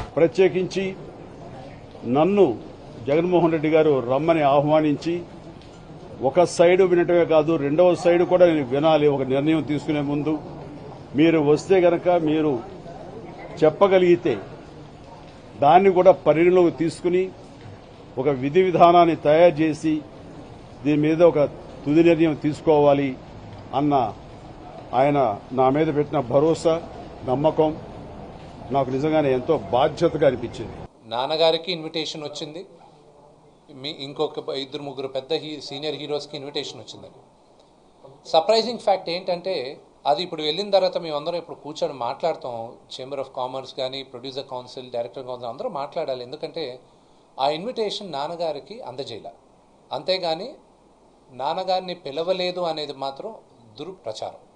ప్రత్యేకించి నన్ను జగన్మోహన్ రెడ్డి గారు రమ్మని ఆహ్వానించి ఒక సైడు వినటమే కాదు రెండవ సైడు కూడా నేను వినాలి ఒక నిర్ణయం తీసుకునే ముందు మీరు వస్తే గనక మీరు చెప్పగలిగితే దాన్ని కూడా పరిగణలోకి తీసుకుని ఒక విధి విధానాన్ని తయారు చేసి దీని మీద ఒక తుది నిర్ణయం తీసుకోవాలి అన్న ఆయన నా మీద పెట్టిన భరోసా నమ్మకం నాకు నిజంగానే ఎంతో బాధ్యతగా అనిపించింది నాన్నగారికి ఇన్విటేషన్ వచ్చింది మీ ఇంకొక ఇద్దరు ముగ్గురు పెద్ద హీ సీనియర్ హీరోస్కి ఇన్విటేషన్ వచ్చిందండి సర్ప్రైజింగ్ ఫ్యాక్ట్ ఏంటంటే అది ఇప్పుడు వెళ్ళిన తర్వాత మేమందరం ఇప్పుడు కూర్చొని మాట్లాడతాం చేంబర్ ఆఫ్ కామర్స్ కానీ ప్రొడ్యూసర్ కౌన్సిల్ డైరెక్టర్ కౌన్సిల్ అందరూ మాట్లాడాలి ఎందుకంటే ఆ ఇన్విటేషన్ నాన్నగారికి అందజేయాల అంతేగాని నాన్నగారిని పిలవలేదు అనేది మాత్రం దుర్ప్రచారం